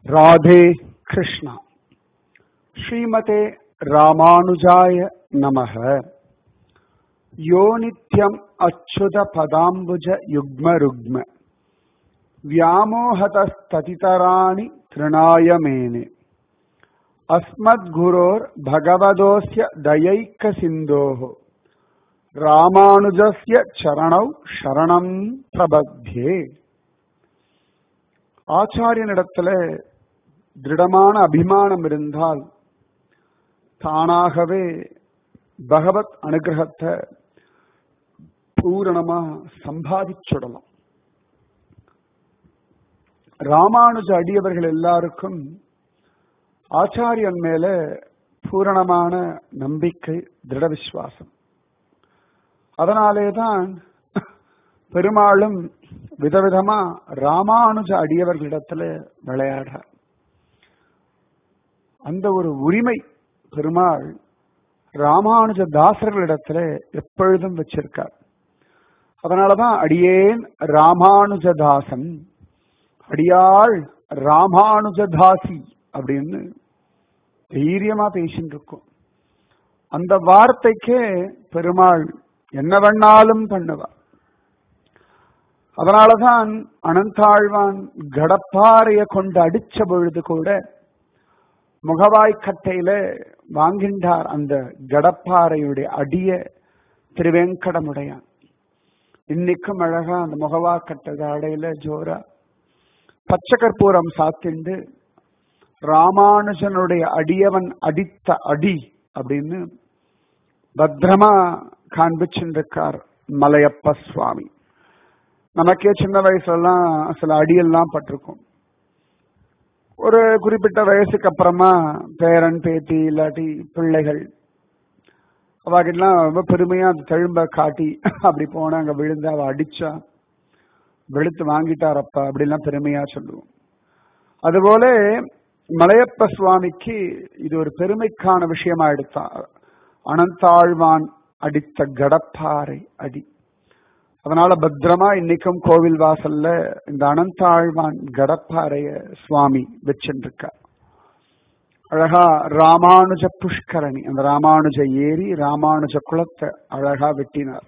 ராதே கிருஷ்ணா ஸ்ரீமதே ராமானுஜாய நமக யோ நித்யம் அச்சுத பதாம்புஜ யுக்ம ருக்ம व्यामोहतस्ततितराणि तृणाय मेने अस्मद्गुरोर् भगवदोऽस्य दयैकसिन्धोः ராமானுஜஸ்ய சரணௌ சரணம் பிரபத்யே ஆச்சாரியனிடத்துல திருடமான அபிமானம் இருந்தால் தானாகவே பகவத் அனுகிரகத்தை பூரணமா சம்பாதிச்சுடலாம் ராமானுஜ அடியவர்கள் எல்லாருக்கும் ஆச்சாரியன் மேல பூரணமான நம்பிக்கை திருட விசுவாசம் அதனாலேதான் பெருமாளும் விதவிதமா ராமானுஜ அடியவர்களிடத்துல விளையாடுறார் அந்த ஒரு உரிமை பெருமாள் ராமானுஜ தாசர்களிடத்துல எப்பொழுதும் வச்சிருக்கார் அதனாலதான் அடியேன் ராமானுஜதாசன் அடியாள் ராமானுஜதாசி அப்படின்னு தைரியமா பேசிட்டு இருக்கும் அந்த வார்த்தைக்கே பெருமாள் என்ன வேணாலும் பண்ணுவார் அதனாலதான் அனந்தாழ்வான் கடப்பாறைய கொண்டு அடிச்ச பொழுது கூட முகவாய்க்கட்டையில வாங்கின்றார் அந்த கடப்பாறையுடைய அடிய திருவேங்கடமுடையான் இன்னைக்கும் அழகா அந்த முகவாக்கட்டை அடையில ஜோரா பச்சை கற்பூரம் சாத்திண்டு ராமானுஜனுடைய அடியவன் அடித்த அடி அப்படின்னு பத்திரமா காண்பிச்சுருக்கார் மலையப்ப சுவாமி நமக்கே சின்ன வயசுலாம் சில அடியெல்லாம் பட்டிருக்கும் ஒரு குறிப்பிட்ட வயசுக்கு அப்புறமா பேரன் பேத்தி இல்லாட்டி பிள்ளைகள் அவாக்கெல்லாம் ரொம்ப பெருமையா அந்த தழும்ப காட்டி அப்படி போனா அங்க விழுந்து அவ அடிச்சா வெளுத்து வாங்கிட்டாரப்பா அப்படிலாம் பெருமையா சொல்லுவோம் அதுபோல மலையப்ப சுவாமிக்கு இது ஒரு பெருமைக்கான விஷயமா எடுத்தார் அனந்தாழ்வான் அடித்த கடப்பாறை அடி அதனால பத்திரமா இன்னைக்கும் கோவில் வாசல்ல இந்த அனந்தாழ்வான் கடப்பாறைய சுவாமி வச்சுருக்கார் அழகா ராமானுஜ புஷ்கரணி அந்த ராமானுஜ ஏரி ராமானுஜ குளத்தை அழகா வெட்டினார்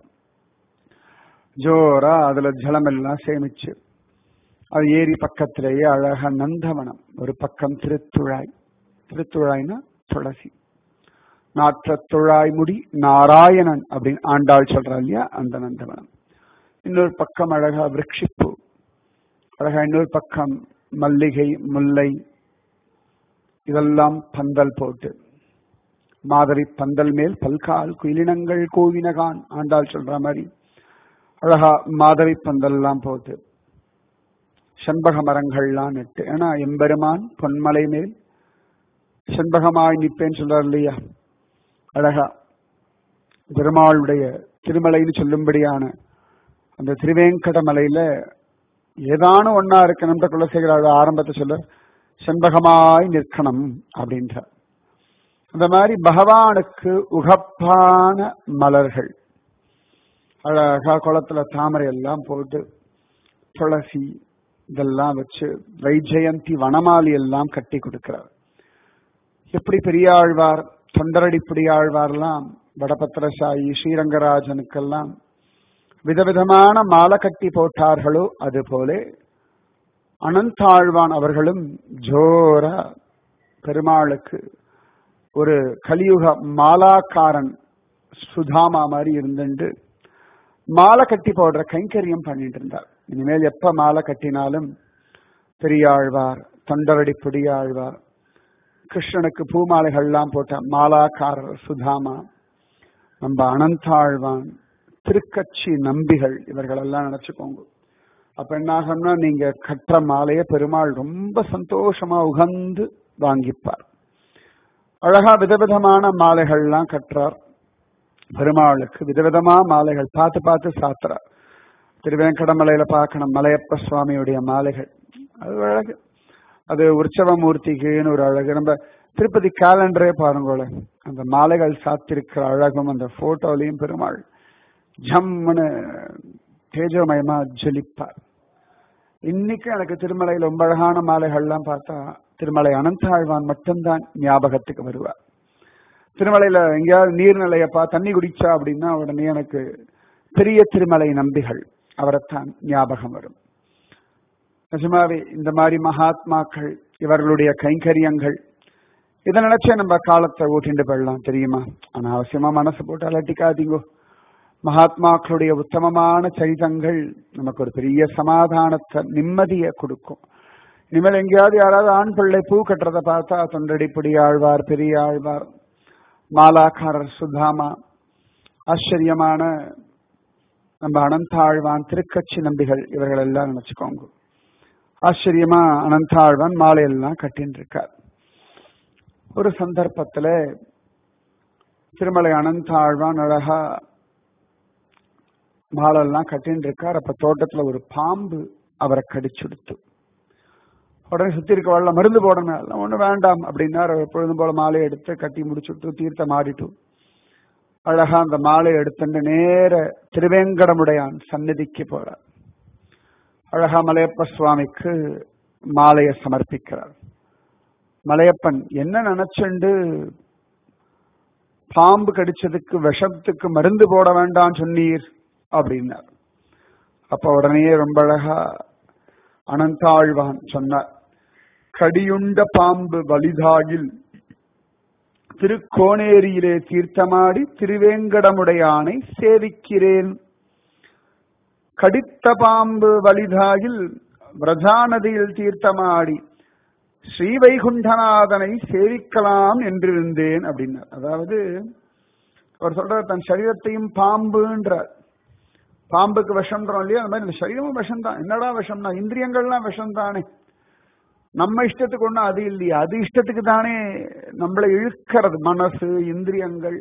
ஜோரா அதுல ஜலம் எல்லாம் சேமிச்சு அது ஏரி பக்கத்திலேயே அழகா நந்தவனம் ஒரு பக்கம் திருத்துழாய் திருத்துழாய்னா துளசி நாற்ற துழாய் முடி நாராயணன் அப்படின்னு ஆண்டாள் சொல்றா இல்லையா அந்த நந்தவனம் இன்னொரு பக்கம் அழகா விரக்ஷிப்பு அழகா இன்னொரு பக்கம் மல்லிகை முல்லை இதெல்லாம் பந்தல் போட்டு மாதவி பந்தல் மேல் பல்கால் குயிலினங்கள் கோவினகான் ஆண்டாள் சொல்ற மாதிரி அழகா மாதவி பந்தல்லாம் போட்டு செண்பக மரங்கள்லாம் நட்டு ஏன்னா எம்பெருமான் பொன்மலை மேல் செண்பகமாய் நிற்பேன்னு சொல்றார் இல்லையா அழகா பெருமாளுடைய திருமலைன்னு சொல்லும்படியான அந்த திருவேங்கட மலையில ஏதானும் ஒன்னா இருக்கணும்ன்ற குலசேகர ஆரம்பத்தை சொல்ல செண்பகமாய் நிற்கணும் அப்படின்ற அந்த மாதிரி பகவானுக்கு உகப்பான மலர்கள் அழகா குளத்துல தாமரை எல்லாம் போட்டு துளசி இதெல்லாம் வச்சு வைஜெயந்தி வனமாலி எல்லாம் கட்டி கொடுக்கிறார் எப்படி பெரியாழ்வார் தொண்டரடி பிடியாழ்வார்லாம் வடபத்திரசாயி ஸ்ரீரங்கராஜனுக்கெல்லாம் விதவிதமான மாலை கட்டி போட்டார்களோ அது போல அனந்தாழ்வான் அவர்களும் ஜோர பெருமாளுக்கு ஒரு கலியுக மாலாக்காரன் சுதாமா மாதிரி இருந்துட்டு மாலை கட்டி போடுற கைங்கரியம் பண்ணிட்டு இருந்தார் இனிமேல் எப்ப மாலை கட்டினாலும் பெரியாழ்வார் தொண்டரடி பிடியாழ்வார் கிருஷ்ணனுக்கு பூமாலைகள்லாம் போட்ட மாலாக்காரர் சுதாமா நம்ம அனந்தாழ்வான் திருக்கட்சி நம்பிகள் இவர்களெல்லாம் நினைச்சுக்கோங்க அப்ப என்ன ஆகும்னா நீங்க கற்ற மாலைய பெருமாள் ரொம்ப சந்தோஷமா உகந்து வாங்கிப்பார் அழகா விதவிதமான மாலைகள்லாம் கற்றார் பெருமாளுக்கு விதவிதமா மாலைகள் பார்த்து பார்த்து சாத்துறார் திருவேங்கடமலையில பார்க்கணும் மலையப்ப சுவாமியுடைய மாலைகள் அது அழகு அது உற்சவ மூர்த்திக்குன்னு ஒரு அழகு நம்ம திருப்பதி கேலண்டரே பாருங்களேன் அந்த மாலைகள் சாத்திருக்கிற அழகும் அந்த போட்டோலையும் பெருமாள் ஜம்முன்னு தேஜோமயமா ஜொலிப்பார் இன்னைக்கு எனக்கு திருமலையில் ரொம்ப அழகான மாலைகள்லாம் பார்த்தா திருமலை அனந்தாழ்வான் மட்டும்தான் ஞாபகத்துக்கு வருவார் திருமலையில எங்கேயாவது நீர்நிலையப்பா தண்ணி குடிச்சா அப்படின்னா உடனே எனக்கு பெரிய திருமலை நம்பிகள் அவரைத்தான் ஞாபகம் வரும் நிஜமாவே இந்த மாதிரி மகாத்மாக்கள் இவர்களுடைய கைங்கரியங்கள் இதை நினைச்சே நம்ம காலத்தை ஓட்டிட்டு போயிடலாம் தெரியுமா அனாவசியமா மனசு போட்டு அலட்டிக்காதீங்கோ மகாத்மாக்களுடைய உத்தமமான சரிதங்கள் நமக்கு ஒரு பெரிய சமாதானத்தை நிம்மதியை கொடுக்கும் இனிமேல் எங்கேயாவது யாராவது ஆண் பிள்ளை பூ கட்டுறதை பார்த்தா தொண்டடிப்புடி ஆழ்வார் பெரிய ஆழ்வார் மாலாக்காரர் சுதாமா ஆச்சரியமான நம்ம அனந்தாழ்வான் திருக்கட்சி நம்பிகள் இவர்கள் எல்லாம் நினைச்சுக்கோங்க ஆச்சரியமா அனந்தாழ்வான் மாலையெல்லாம் கட்டின்னு இருக்கார் ஒரு சந்தர்ப்பத்துல திருமலை அனந்தாழ்வான் அழகா மாலெல்லாம் கட்டின்னு இருக்கார் அப்ப தோட்டத்துல ஒரு பாம்பு அவரை கடிச்சுடுத்து உடனே சுத்தி இருக்க வாழ மருந்து போடணும் எல்லாம் ஒண்ணு வேண்டாம் அப்படின்னாரு எப்பொழுதும் போல மாலையை எடுத்து கட்டி முடிச்சுட்டு தீர்த்தம் ஆடிட்டு அழகா அந்த மாலையை எடுத்துட்டு நேர திருவேங்கடமுடையான் சந்நிதிக்கு போறார் அழகா மலையப்ப சுவாமிக்கு மாலையை சமர்ப்பிக்கிறார் மலையப்பன் என்ன நினைச்சுண்டு பாம்பு கடிச்சதுக்கு விஷத்துக்கு மருந்து போட வேண்டாம் சொன்னீர் அப்படின்னார் அப்ப உடனே ரொம்ப அழகா அனந்தாழ்வான் சொன்னார் கடியுண்ட பாம்பு வலிதாகில் திருக்கோணேரியிலே தீர்த்தமாடி திருவேங்கடமுடையானை சேவிக்கிறேன் கடித்த பாம்பு வலிதாகில் பிரஜாநதியில் தீர்த்தமாடி ஸ்ரீவைகுண்டநாதனை சேவிக்கலாம் என்றிருந்தேன் அப்படின்னார் அதாவது அவர் சொல்ற தன் சரீரத்தையும் பாம்புன்றார் பாம்புக்கு விஷம்ன்றோம் இல்லையா அந்த மாதிரி இந்த சரீரமும் விஷம் தான் என்னடா விஷம்னா இந்திரியங்கள்லாம் விஷம் தானே நம்ம இஷ்டத்துக்கு ஒண்ணும் அது இல்லையா அது இஷ்டத்துக்கு தானே நம்மளை இழுக்கிறது மனசு இந்திரியங்கள்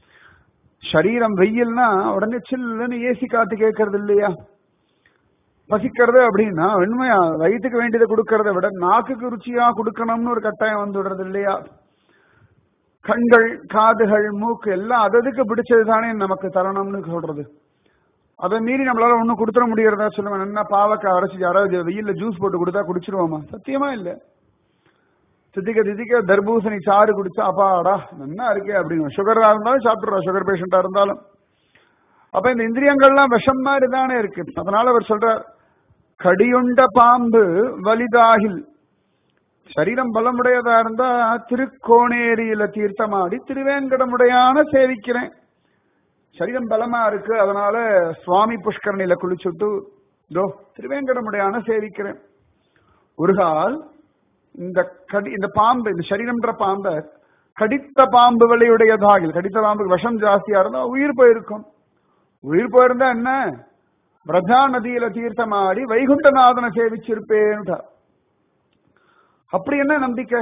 சரீரம் வெயில்னா உடனே சில்லுன்னு ஏசி காத்து கேட்கறது இல்லையா பசிக்கிறது அப்படின்னா உண்மையா வயிற்றுக்கு வேண்டியதை கொடுக்கறத விட நாக்குக்கு ருச்சியா கொடுக்கணும்னு ஒரு கட்டாயம் வந்துடுறது இல்லையா கண்கள் காதுகள் மூக்கு எல்லாம் அததுக்கு பிடிச்சது தானே நமக்கு தரணும்னு சொல்றது அதை மீறி நம்மளால ஒன்றும் கொடுத்துட முடியறதா சொல்லுவேன் என்ன பாவக்காய் அரைச்சி யாராவது வெயில்ல ஜூஸ் போட்டு கொடுத்தா குடிச்சிருவோமா சத்தியமா இல்ல திதிக்க திதிக்க தர்பூசணி சாறு குடிச்சா அப்பாடா என்ன இருக்கே அப்படின்னு சுகரா இருந்தாலும் சாப்பிடுறோம் சுகர் பேஷண்டா இருந்தாலும் அப்ப இந்த இந்திரியங்கள்லாம் விஷம் மாதிரி தானே இருக்கு அதனால அவர் சொல்றார் கடியுண்ட பாம்பு வலிதாகில் சரீரம் பலமுடையதா இருந்தா திருக்கோணேரியில தீர்த்தமாடி திருவேங்கடமுடையான சேவிக்கிறேன் சரீரம் பலமா இருக்கு அதனால சுவாமி புஷ்கரணியில குளிச்சுட்டு இதோ திருவேங்கடமுடையான சேவிக்கிறேன் ஒரு கால் இந்த கடி இந்த பாம்பு இந்த சரீரம்ன்ற பாம்பை கடித்த பாம்பு விலையுடையதாகில் கடித்த பாம்புக்கு விஷம் ஜாஸ்தியா இருந்தா உயிர் போயிருக்கும் உயிர் போயிருந்தா என்ன பிரஜா நதியில தீர்த்தமாடி வைகுண்டநாதனை சேவிச்சிருப்பேன்டா அப்படி என்ன நம்பிக்கை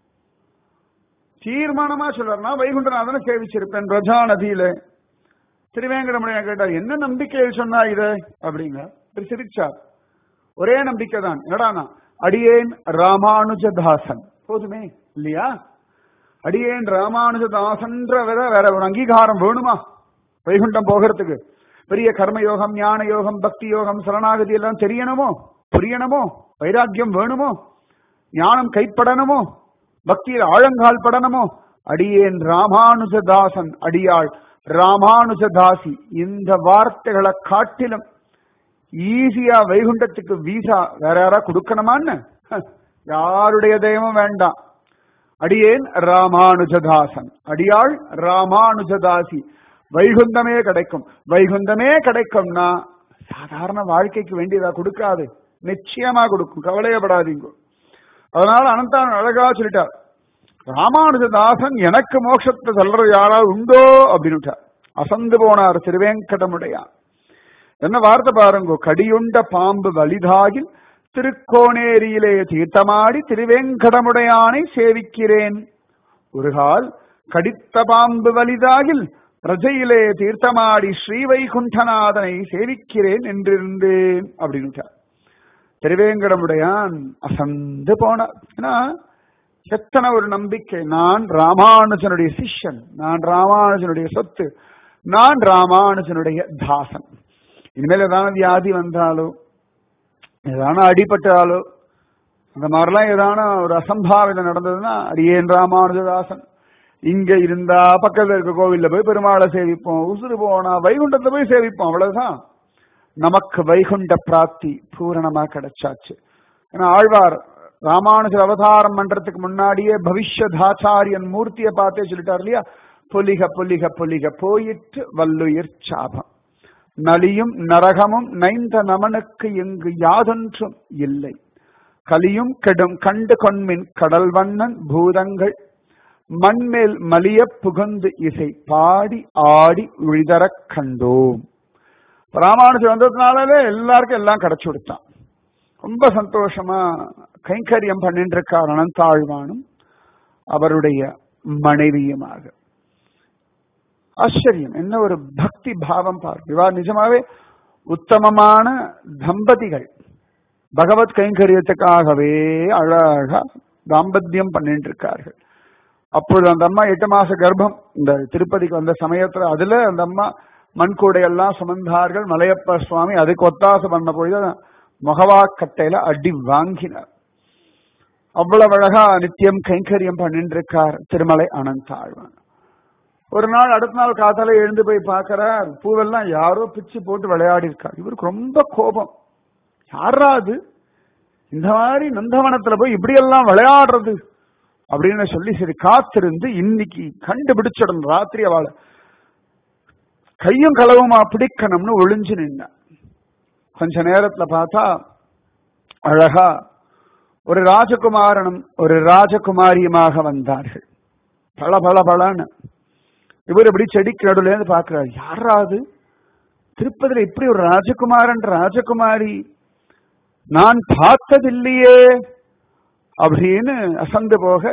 தீர்மானமா சொல்றாருன்னா வைகுண்டநாதனை சேவிச்சிருப்பேன் பிரஜா நதியில திருவேங்கடமுடைய கேட்டார் என்ன நம்பிக்கையில் சொன்னா இது அப்படிங்க சிரிச்சார் ஒரே நம்பிக்கை தான் என்னடானா அடியேன் ராமானுஜதாசன் போதுமே இல்லையா அடியேன் ராமானுஜதாசன்ற வேற வேற ஒரு அங்கீகாரம் வேணுமா வைகுண்டம் போகிறதுக்கு பெரிய கர்மயோகம் ஞான யோகம் பக்தி யோகம் சரணாகதி எல்லாம் தெரியணுமோ புரியணுமோ வைராக்கியம் வேணுமோ ஞானம் கைப்படணுமோ பக்தியில் ஆழங்கால் படணுமோ அடியேன் ராமானுஜதாசன் அடியாள் ராமானுஜதாசி இந்த வார்த்தைகளை காட்டிலும் ஈஸியா வைகுண்டத்துக்கு வீசா வேற யாரா கொடுக்கணுமான்னு யாருடைய தெய்வம் வேண்டாம் அடியேன் ராமானுஜதாசன் அடியாள் ராமானுஜதாசி வைகுந்தமே கிடைக்கும் வைகுந்தமே கிடைக்கும்னா சாதாரண வாழ்க்கைக்கு வேண்டியதா கொடுக்காது நிச்சயமா கொடுக்கும் கவலையப்படாதீங்க அதனால அனந்தான் அழகா சொல்லிட்டார் ராமானுஜதாசன் எனக்கு மோட்சத்தை சொல்றது யாராவது உண்டோ அப்படின்னு அசந்து போனார் திருவேங்கடமுடையான் என்ன வார்த்தை பாருங்க கடியுண்ட பாம்பு வலிதாகில் திருக்கோணேரியிலே தீர்த்தமாடி திருவேங்கடமுடையானை சேவிக்கிறேன் ஒருகால் கடித்த பாம்பு வலிதாகில் பிரஜையிலே தீர்த்தமாடி ஸ்ரீவைகுண்டநாதனை சேவிக்கிறேன் என்றிருந்தேன் அப்படின்னு திருவேங்கடமுடையான் அசந்து போனார் ஏன்னா எத்தனை ஒரு நம்பிக்கை நான் ராமானுஜனுடைய சிஷ்யன் நான் ராமானுஜனுடைய சொத்து நான் ராமானுஜனுடைய தாசன் இனிமேல் ஏதான வியாதி வந்தாலோ ஏதான அடிபட்டாலோ அந்த மாதிரிலாம் ஏதான ஒரு அசம்பாவிதம் நடந்ததுன்னா அடியேன் ராமானுஜதாசன் இங்க இருந்தா பக்கத்துல இருக்க கோவில்ல போய் பெருமாளை சேவிப்போம் உசுறு போனா வைகுண்டத்தை போய் சேவிப்போம் அவ்வளவுதான் நமக்கு வைகுண்ட பிராப்தி பூரணமா கிடைச்சாச்சு ஏன்னா ஆழ்வார் ராமானுஜர் அவதாரம் பண்றதுக்கு முன்னாடியே பவிஷ்யதாச்சாரியன் மூர்த்தியை பார்த்தே சொல்லிட்டார் இல்லையா பொலிக பொலிக பொலிக போயிட்டு வல்லுயிர் சாபம் நலியும் நரகமும் நைந்த நமனுக்கு எங்கு யாதொன்றும் இல்லை கலியும் கெடும் கண்டு கொன்மின் கடல் வண்ணன் பூதங்கள் மண்மேல் மலிய புகுந்து இசை பாடி ஆடி உழிதரக் கண்டோம் ராமானுஜர் வந்ததுனாலே எல்லாருக்கும் எல்லாம் கிடைச்சு கொடுத்தான் ரொம்ப சந்தோஷமா கைங்கரியம் பண்ணிட்டு இருக்கார் அனந்தாழ்வானும் அவருடைய மனைவியுமாக ஆச்சரியம் என்ன ஒரு பக்தி பாவம் பார் இவா நிஜமாவே உத்தமமான தம்பதிகள் பகவத் கைங்கரியத்துக்காகவே அழகா தாம்பத்தியம் பண்ணிட்டு இருக்கார்கள் அப்பொழுது அந்த அம்மா எட்டு மாச கர்ப்பம் இந்த திருப்பதிக்கு வந்த சமயத்துல அதுல அந்த அம்மா மண்கூடையெல்லாம் சுமந்தார்கள் மலையப்ப சுவாமி அதுக்கு ஒத்தாசை பண்ண பொழுது முகவாக்கட்டையில அடி வாங்கினார் அவ்வளவு அழகா நித்தியம் கைங்கரியம் பண்ணிட்டு இருக்கார் திருமலை அனந்தாழ்வான் ஒரு நாள் அடுத்த நாள் காத்தால எழுந்து போய் பார்க்கிறார் பூவெல்லாம் யாரோ பிச்சு போட்டு விளையாடி இருக்கார் இவருக்கு ரொம்ப கோபம் யாரா அது இந்த மாதிரி நந்தவனத்துல போய் இப்படியெல்லாம் விளையாடுறது அப்படின்னு சொல்லி சரி காத்திருந்து இன்னைக்கு கண்டுபிடிச்சிடணும் ராத்திரி அவளை கையும் களவுமா பிடிக்கணும்னு ஒளிஞ்சு நின்ன கொஞ்ச நேரத்துல பார்த்தா அழகா ஒரு ராஜகுமாரனும் ஒரு ராஜகுமாரியுமாக வந்தார்கள் பல பல பலன்னு இவர் இப்படி செடிக்கு நடுவுல இருந்து பாக்குறாரு யாராது திருப்பதியில இப்படி ஒரு ராஜகுமாரன் ராஜகுமாரி நான் பார்த்ததில்லையே அப்படின்னு அசந்து போக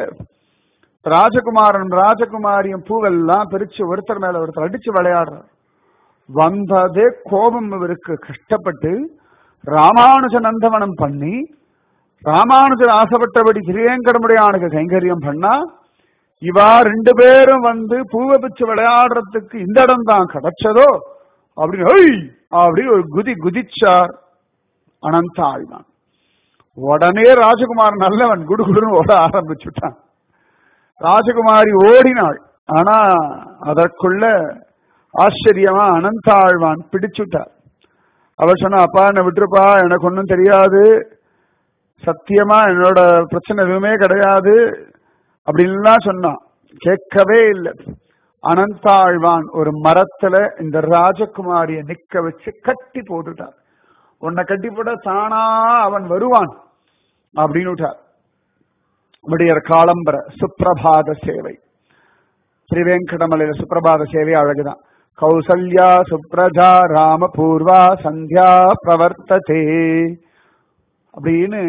ராஜகுமாரன் ராஜகுமாரியும் பூவெல்லாம் பிரிச்சு ஒருத்தர் மேல ஒருத்தர் அடிச்சு விளையாடுறார் வந்ததே கோபம் இவருக்கு கஷ்டப்பட்டு ராமானுஜ நந்தவனம் பண்ணி ராமானுஜர் ஆசைப்பட்டபடி திரியங்கடமுடையானுக்கு கைங்கரியம் பண்ணா இவா ரெண்டு பேரும் வந்து பூவை பிச்சு விளையாடுறதுக்கு இந்த இடம் தான் கிடைச்சதோ அப்படின்னு "ஐய்!" அப்படி ஒரு குதி குதிச்சார் அனந்த ஆழ்வான் உடனே ராஜகுமார் நல்லவன் குடுகுடுன்னு ஓட ஆரம்பிச்சுட்டான் ராஜகுமாரி ஓடினாள் ஆனா அதற்குள்ள ஆச்சரியமா அனந்த ஆழ்வான் பிடிச்சுட்டார் அவர் சொன்னா அப்பா என்ன விட்டுருப்பா எனக்கு ஒன்றும் தெரியாது சத்தியமா என்னோட பிரச்சனை எதுவுமே கிடையாது அப்படின்லாம் சொன்னான் கேட்கவே இல்லை அனந்தாழ்வான் ஒரு மரத்துல இந்த ராஜகுமாரிய நிக்க வச்சு கட்டி போட்டுட்டார் உன்னை கட்டி போட தானா அவன் வருவான் அப்படின்னு விட்டார் விடியற் காலம்பர சுப்பிரபாத சேவை திருவேங்கடமலையில சுப்பிரபாத சேவை அழகுதான் கௌசல்யா சுப்ரஜா ராம பூர்வா சந்தியா பிரவர்த்ததே அப்படின்னு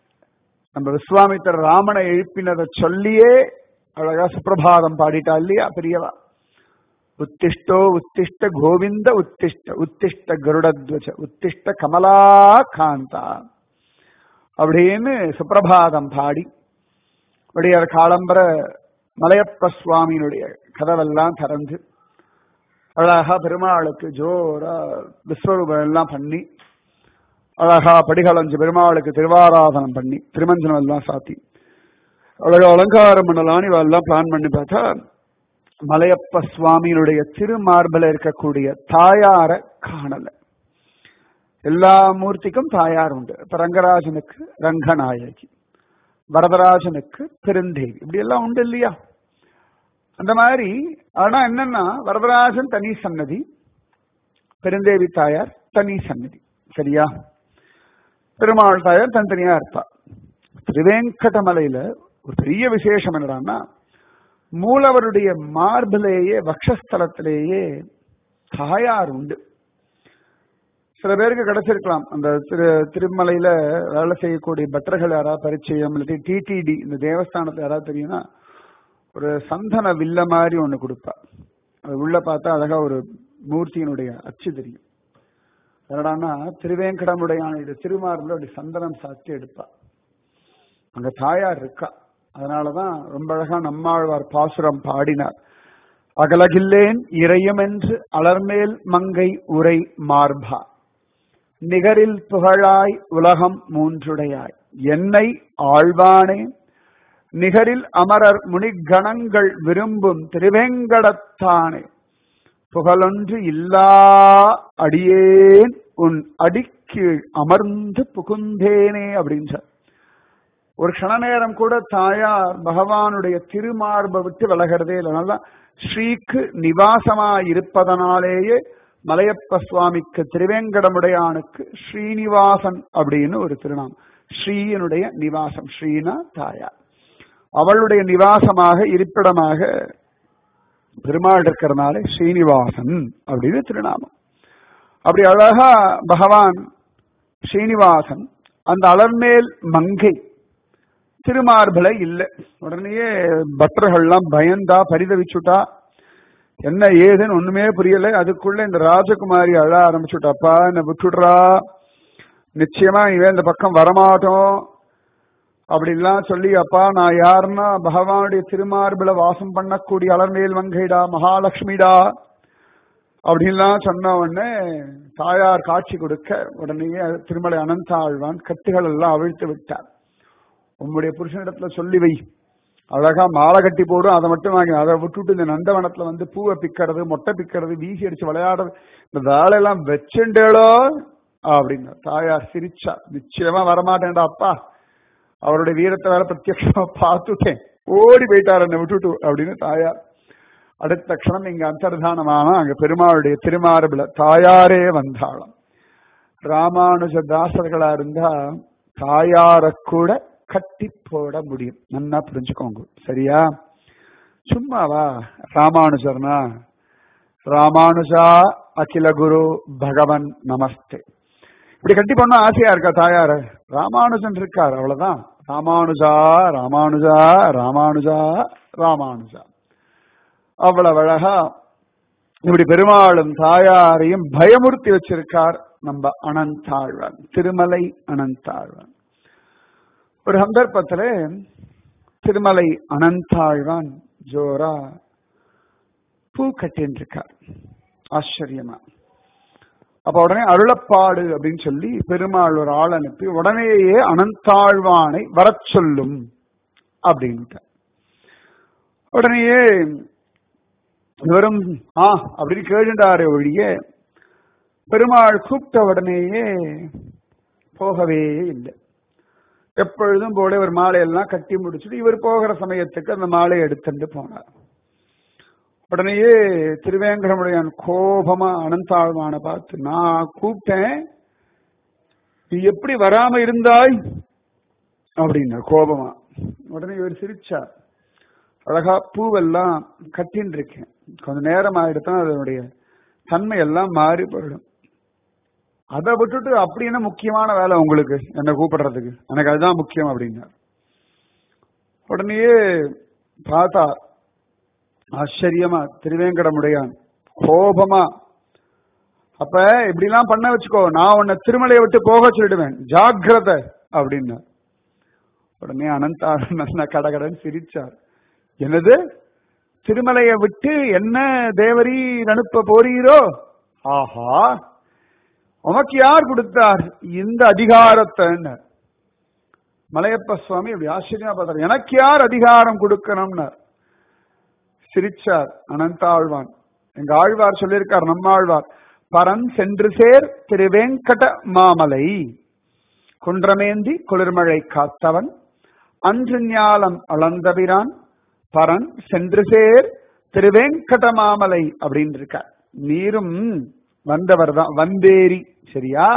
நம்ம விஸ்வாமித்தர் ராமனை எழுப்பினதை சொல்லியே அழகா சுப்பிரபாதம் பாடிட்டா இல்லையா பெரியவா உத்திஷ்டோ உத்திஷ்ட கோவிந்த உத்திஷ்ட உத்திஷ்ட கருடத்வஜ உத்திஷ்ட கமலா காந்தா அப்படின்னு சுப்பிரபாதம் பாடி விடையார் காலம்பர மலையப்ப சுவாமியினுடைய கதவெல்லாம் திறந்து அழகா பெருமாளுக்கு ஜோரா விஸ்வரூபம் எல்லாம் பண்ணி அழகா படிகளஞ்சு பெருமாளுக்கு திருவாராதனம் பண்ணி திருமஞ்சனம் எல்லாம் சாத்தி அழகா அலங்காரம் பண்ணலான்னு இவெல்லாம் பிளான் பண்ணி பார்த்தா மலையப்ப சுவாமியினுடைய திருமார்பில் இருக்கக்கூடிய தாயார காணல எல்லா மூர்த்திக்கும் தாயார் உண்டு இப்ப ரங்கராஜனுக்கு ரங்கநாயகி வரதராஜனுக்கு பெருந்தேவி இப்படி எல்லாம் உண்டு இல்லையா அந்த மாதிரி ஆனா என்னன்னா வரதராஜன் தனி சன்னதி பெருந்தேவி தாயார் தனி சன்னதி சரியா பெருமாள் தாயார் தனித்தனியா இருப்பா திருவேங்கடமலையில ஒரு பெரிய விசேஷம் என்னடான்னா மூலவருடைய மார்பிலேயே வக்ஷஸ்தலத்திலேயே தாயார் உண்டு சில பேருக்கு கிடைச்சிருக்கலாம் அந்த திரு திருமலையில வேலை செய்யக்கூடிய பட்டர்கள் யாராவது பரிச்சயம் இல்லாட்டி டிடிடி இந்த தேவஸ்தானத்துல யாராவது தெரியும்னா ஒரு சந்தன வில்ல மாதிரி ஒண்ணு கொடுப்பா அது உள்ள பார்த்தா அழகா ஒரு மூர்த்தியினுடைய அச்சு தெரியும் என்னடான்னா திருவேங்கடமுடையானுடைய திருமார்பில் அப்படி சந்தனம் சாத்தி எடுப்பா அங்க தாயார் இருக்கா அதனாலதான் ரொம்ப அழகா நம்மாழ்வார் பாசுரம் பாடினார் அகலகில்லேன் இறையும் என்று அலர்மேல் மங்கை உரை மார்பா நிகரில் புகழாய் உலகம் மூன்றுடையாய் என்னை ஆழ்வானே நிகரில் அமரர் முனிகணங்கள் விரும்பும் திருவேங்கடத்தானே புகழொன்று இல்லா அடியேன் உன் அடிக்கீழ் அமர்ந்து புகுந்தேனே அப்படின்னு ஒரு க்ஷண நேரம் கூட தாயார் பகவானுடைய திருமார்பை விட்டு விலகிறதே இல்லை நல்லா ஸ்ரீக்கு நிவாசமா இருப்பதனாலேயே மலையப்ப சுவாமிக்கு திருவேங்கடமுடையானுக்கு ஸ்ரீனிவாசன் அப்படின்னு ஒரு திருநாமம் ஸ்ரீயனுடைய நிவாசம் ஸ்ரீனா தாயார் அவளுடைய நிவாசமாக இருப்பிடமாக பெருமாள் இருக்கிறதுனால ஸ்ரீனிவாசன் அப்படின்னு திருநாமம் அப்படி அழகா பகவான் ஸ்ரீனிவாசன் அந்த அலர்மேல் மங்கை திருமார்பலை இல்லை உடனேயே பக்தர்கள்லாம் பயந்தா பரிதவிச்சுட்டா என்ன ஏதுன்னு ஒண்ணுமே புரியல அதுக்குள்ள இந்த ராஜகுமாரி அழ ஆரம்பிச்சுட்டாப்பா என்ன விட்டுடுறா நிச்சயமா இவன் இந்த பக்கம் வரமாட்டோம் அப்படிலாம் சொல்லி அப்பா நான் யாருன்னா பகவானுடைய திருமார்பில வாசம் பண்ணக்கூடிய அலர்மேல் மங்கைடா மகாலட்சுமிடா அப்படின்லாம் சொன்ன உடனே தாயார் காட்சி கொடுக்க உடனேயே திருமலை அனந்த ஆழ்வான் கட்டுகள் எல்லாம் அவிழ்த்து விட்டார் உம்முடைய புருஷனிடத்துல சொல்லி வை அழகா மாலை கட்டி போடும் அதை மட்டும் வாங்கி அதை விட்டுட்டு இந்த நந்தவனத்துல வந்து பூவை பிக்கிறது மொட்டை பிக்கிறது வீசி அடிச்சு விளையாடுறது இந்த வேலையெல்லாம் வச்சுண்டேளோ அப்படின்னு தாயார் சிரிச்சா நிச்சயமா வரமாட்டேன்டா அப்பா அவருடைய வீரத்தை வேற பிரத்யட்சமா பார்த்துட்டேன் ஓடி போயிட்டார் என்னை விட்டுட்டு அப்படின்னு தாயார் அடுத்த க்ஷணம் இங்க அந்தர்தானமான அங்க பெருமாளுடைய திருமார்பில தாயாரே வந்தாளாம் ராமானுஜ தாசர்களா இருந்தா தாயார கூட கட்டி போட முடியும் நல்லா புரிஞ்சுக்கோங்க சரியா சும்மாவா ராமானுஜர்னா ராமானுஜா அகில குரு பகவன் நமஸ்தே இப்படி கட்டி பண்ண ஆசையா இருக்கா தாயார ராமானுஜன் இருக்கார் அவ்வளவுதான் ராமானுஜா ராமானுஜா ராமானுஜா ராமானுஜா அவ்வளவு அழகா இப்படி பெருமாளும் தாயாரையும் பயமுறுத்தி வச்சிருக்கார் நம்ம அனந்தாழ்வான் திருமலை அனந்தாழ்வான் ஒரு சந்தர்ப்பத்துல திருமலை அனந்தாழ்வான் ஜோரா பூ கட்டின்னு இருக்கார் ஆச்சரியமா அப்ப உடனே அருளப்பாடு அப்படின்னு சொல்லி பெருமாள் ஒரு ஆள் அனுப்பி உடனேயே அனந்தாழ்வானை வரச் சொல்லும் அப்படின்ட்டு உடனேயே இவரும் ஆ அப்படின்னு கேளுண்டாரு ஒழிய பெருமாள் கூப்பிட்ட உடனேயே போகவே இல்லை எப்பொழுதும் போல ஒரு மாலையெல்லாம் கட்டி முடிச்சுட்டு இவர் போகிற சமயத்துக்கு அந்த மாலையை எடுத்துட்டு போனார் உடனேயே திருவேங்கடமுடையான் கோபமா அனந்தாழ்வான பார்த்து நான் கூப்பிட்டேன் நீ எப்படி வராம இருந்தாய் அப்படின்னா கோபமா உடனே இவர் சிரிச்சார் அழகா பூவெல்லாம் கட்டின்னு இருக்கேன் கொஞ்ச நேரம் ஆயிடுத்தான் அதனுடைய தன்மை எல்லாம் மாறி போயிடும் அதை விட்டுட்டு அப்படி என்ன முக்கியமான வேலை உங்களுக்கு என்ன கூப்பிடுறதுக்கு எனக்கு அதுதான் முக்கியம் அப்படின்னார் உடனேயே பார்த்தா ஆச்சரியமா திருவேங்கடமுடையான் கோபமா அப்ப இப்படிலாம் பண்ண வச்சுக்கோ நான் உன்னை திருமலையை விட்டு போக சொல்லிடுவேன் ஜாக்கிரத அப்படின்னார் உடனே அனந்தா கடகடன் சிரிச்சார் என்னது திருமலையை விட்டு என்ன தேவரி அனுப்ப போறீரோ ஆஹா உமக்கு யார் கொடுத்தார் இந்த அதிகாரத்தை மலையப்ப சுவாமி அப்படி ஆச்சரியமா பார்த்தார் எனக்கு யார் அதிகாரம் கொடுக்கணும்னார் சிரிச்சார் அனந்தாழ்வான் எங்க ஆழ்வார் சொல்லியிருக்கார் நம்ம ஆழ்வார் பரன் சென்று சேர் திரு வெங்கட மாமலை குன்றமேந்தி குளிர்மழை காத்தவன் அன்று ஞாலம் அளந்தபிரான் பரன் சென்று சேர் திருவேங்கட மாமலை அப்படின்னு இருக்கார் நீரும் வந்தவர் தான் வந்தேரி சரியா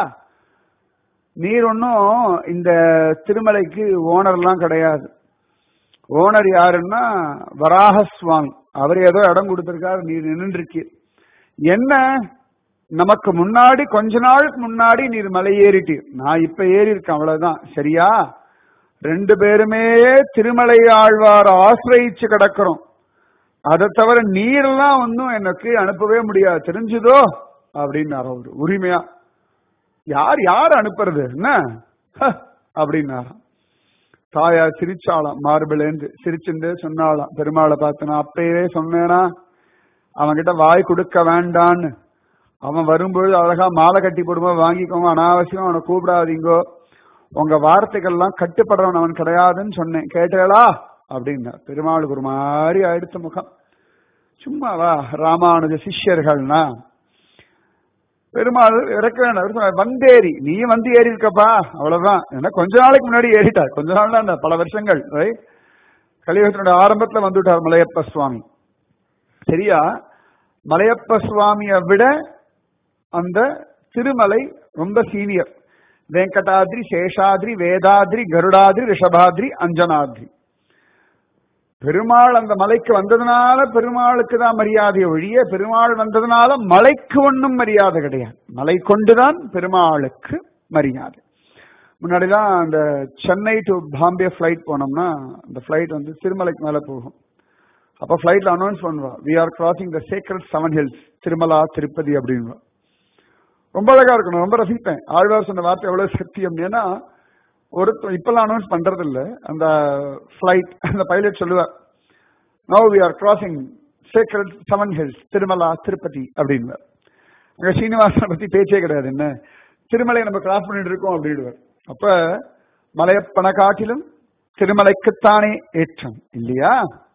நீர் ஒன்னும் இந்த திருமலைக்கு ஓனர்லாம் கிடையாது ஓனர் யாருன்னா வராக சுவாமி அவர் ஏதோ இடம் கொடுத்திருக்காரு நீர் நின்று என்ன நமக்கு முன்னாடி கொஞ்ச நாளுக்கு முன்னாடி நீர் மலை ஏறிட்டீர் நான் இப்ப ஏறி இருக்கேன் அவ்வளவுதான் சரியா ரெண்டு பேருமே திருமலை ஆழ்வார் ஆசிரயிச்சு கிடக்கிறோம் அதை தவிர நீரெல்லாம் ஒன்னும் எனக்கு அனுப்பவே முடியாது தெரிஞ்சுதோ அப்படின்னாரு அவரு உரிமையா யார் யார் அனுப்புறது என்ன அப்படின்னாராம் தாயா சிரிச்சாளாம் மார்பிளேந்து சிரிச்சுண்டு சொன்னாளாம் பெருமாளை பார்த்து நான் அப்பயே சொன்னேனா அவன்கிட்ட வாய் கொடுக்க வேண்டான்னு அவன் வரும்பொழுது அழகா மாலை கட்டி போடும்போது வாங்கிக்கோங்க அனாவசியம் அவனை கூப்பிடாதீங்கோ உங்க வார்த்தைகள்லாம் கட்டுப்படுறவன் அவன் கிடையாதுன்னு சொன்னேன் கேட்டேளா அப்படின்னா பெருமாளுக்கு ஒரு மாதிரி அடுத்த முகம் சும்மாவா ராமானுஜ சிஷ்யர்கள்னா பெருமாள் இறக்க வேண்டாம் வந்தேரி நீ வந்து ஏறி இருக்கப்பா அவ்வளவுதான் ஏன்னா கொஞ்ச நாளைக்கு முன்னாடி ஏறிட்டார் கொஞ்ச நாள் தான் பல வருஷங்கள் ரைட் கலியுகத்தினுடைய ஆரம்பத்துல வந்துட்டார் மலையப்ப சுவாமி சரியா மலையப்ப சுவாமியை விட அந்த திருமலை ரொம்ப சீனியர் வெங்கடாத்ரி சேஷாத்ரி வேதாத்ரி கருடாத்ரி ரிஷபாத்ரி அஞ்சனாத்ரி பெருமாள் அந்த மலைக்கு வந்ததுனால பெருமாளுக்கு தான் மரியாதை ஒழிய பெருமாள் வந்ததுனால மலைக்கு ஒன்றும் மரியாதை கிடையாது மலை கொண்டுதான் பெருமாளுக்கு மரியாதை முன்னாடிதான் அந்த சென்னை டு பாம்பே ஃபிளைட் போனோம்னா அந்த ஃபிளைட் வந்து திருமலைக்கு மேல போகும் அப்ப ஃபிளைட்ல அனௌன்ஸ் பண்ணுவா we are crossing the sacred seven hills Tirumala Tirupati அப்படின்வா ரொம்ப அழகா இருக்கணும் ரொம்ப ரசிப்பேன் ஆழ்வார் சொன்ன வார்த்தை எவ்வளவு சத்தியம் ஏன்னா ஒரு இப்பெல்லாம் அனௌன்ஸ் பண்றது இல்ல அந்த ஃபிளைட் அந்த பைலட் சொல்லுவார் now we are crossing sacred seven hills Tirumala Tirupati அப்படின்னு அங்க சீனிவாசனை பத்தி பேச்சே கிடையாது என்ன திருமலை நம்ம கிராஸ் பண்ணிட்டு இருக்கோம் அப்படின்டுவார் அப்ப மலையப்பனை காட்டிலும் திருமலைக்குத்தானே ஏற்றம் இல்லையா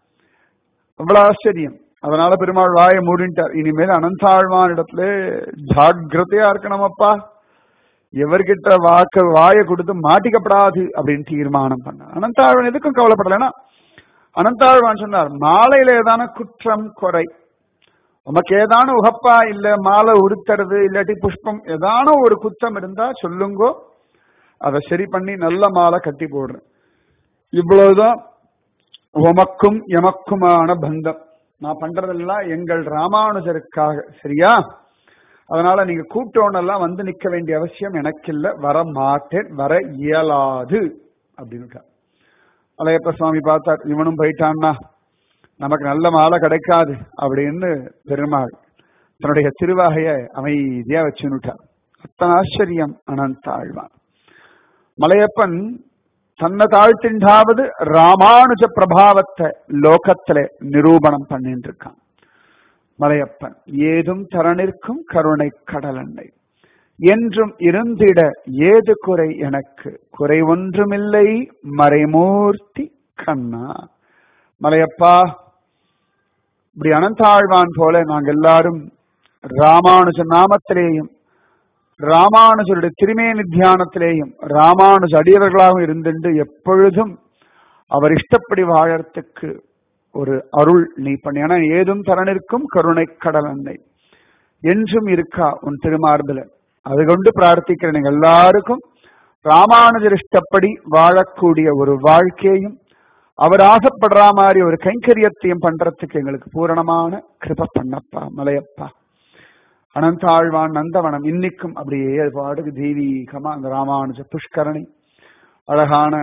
அவ்வளவு ஆச்சரியம் அதனால பெருமாள் வாயை மூடிட்டார் இனிமேல் அனந்தாழ்வான் இடத்துல ஜாகிரதையா இருக்கணுமப்பா எவர்கிட்ட வாக்க வாயை கொடுத்து மாட்டிக்கப்படாது அப்படின்னு தீர்மானம் பண்ண அனந்தாழ்வன் எதுக்கும் கவலைப்படலைன்னா அனந்தாழ்வான் சொன்னார் மாலையில ஏதான குற்றம் குறை உமக்கு ஏதான உகப்பா இல்ல மாலை உடுத்துறது இல்லாட்டி புஷ்பம் ஏதான ஒரு குத்தம் இருந்தா சொல்லுங்கோ அதை சரி பண்ணி நல்ல மாலை கட்டி போடுறேன் இவ்வளவுதான் உமக்கும் எமக்குமான பந்தம் நான் பண்றதெல்லாம் எங்கள் ராமானுஜருக்காக சரியா அதனால நீங்க கூப்பிட்டோன்னெல்லாம் வந்து நிக்க வேண்டிய அவசியம் எனக்கு இல்ல வர மாட்டேன் வர இயலாது அப்படின்னு அலையப்ப சுவாமி பார்த்தார் இவனும் போயிட்டான்னா நமக்கு நல்ல மாலை கிடைக்காது அப்படின்னு பெருமாள் தன்னுடைய திருவாகைய அமைதியா வச்சுனுட்டார் அத்தனை ஆச்சரியம் அனந்தாழ்வான் மலையப்பன் தன்னை தாழ்த்தின்றாவது ராமானுஜ பிரபாவத்தை லோகத்துல நிரூபணம் பண்ணிட்டு இருக்கான் மலையப்பன் ஏதும் தரனிற்கும் கருணை கடலன்னை என்றும் இருந்திட ஏது குறை எனக்கு குறை ஒன்றுமில்லை மறைமூர்த்தி கண்ணா மலையப்பா இப்படி அனந்தாழ்வான் போல நாங்க எல்லாரும் ராமானுஜ நாமத்திலேயும் ராமானுஜருடைய திருமேனி தியானத்திலேயும் ராமானுஜ அடியவர்களாகவும் இருந்துட்டு எப்பொழுதும் அவர் இஷ்டப்படி வாழறதுக்கு ஒரு அருள் நீ பண்ணி ஏன்னா ஏதும் தரனிற்கும் கருணை கடல் அன்னை என்றும் இருக்கா உன் திருமார்பில அது கொண்டு பிரார்த்திக்கிறேன் நீங்க எல்லாருக்கும் ராமானுஜர் இஷ்டப்படி வாழக்கூடிய ஒரு வாழ்க்கையும் அவர் ஆசைப்படுற மாதிரி ஒரு கைங்கரியத்தையும் பண்றதுக்கு எங்களுக்கு பூரணமான கிருப பண்ணப்பா மலையப்பா அனந்தாழ்வான் நந்தவனம் இன்னைக்கும் அப்படியே அது பாட்டுக்கு தெய்வீகமா அந்த ராமானுஜ புஷ்கரணி அழகான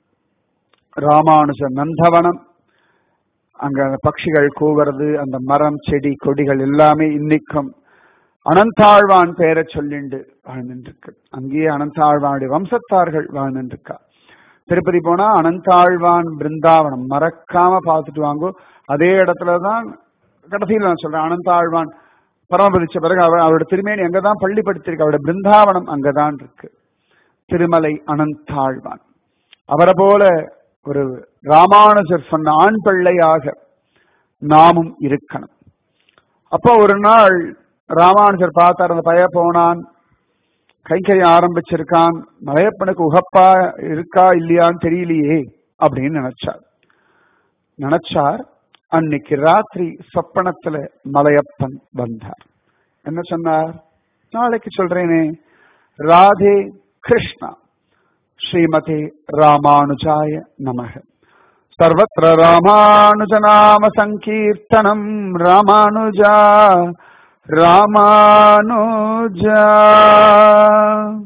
ராமானுஜ நந்தவனம் அங்க அந்த பட்சிகள் கூவுறது அந்த மரம் செடி கொடிகள் எல்லாமே இன்னைக்கும் அனந்தாழ்வான் பெயரை சொல்லிண்டு வாழ்ந்துருக்கு அங்கேயே அனந்தாழ்வானுடைய வம்சத்தார்கள் வாழ்ந்துருக்கா திருப்பதி போனா அனந்தாழ்வான் பிருந்தாவனம் மறக்காம பார்த்துட்டு வாங்கோ அதே இடத்துலதான் கடைசியில் நான் சொல்றேன் அனந்தாழ்வான் பரமபதிச்ச பிறகு அவர் அவரோட திருமேனி அங்கதான் பள்ளி படுத்திருக்கு அவரோட பிருந்தாவனம் அங்கதான் இருக்கு திருமலை அனந்தாழ்வான் அவரை போல ஒரு ராமானுஜர் சொன்ன ஆண் பிள்ளையாக நாமும் இருக்கணும் அப்போ ஒரு நாள் ராமானுஜர் பார்த்தார் அந்த பய போனான் கைங்கரியம் ஆரம்பிச்சிருக்கான் மலையப்பனுக்கு உகப்பா இருக்கா இல்லையான்னு தெரியலையே அப்படின்னு நினைச்சார் நினைச்சார் அன்னைக்கு ராத்திரி சொப்பனத்துல மலையப்பன் வந்தார் என்ன சொன்னார் நாளைக்கு சொல்றேனே ராதே கிருஷ்ணா ஸ்ரீமதே ராமானுஜாய நமக சர்வத்திர ராமானுஜநாம சங்கீர்த்தனம் ராமானுஜா ராமானுஜா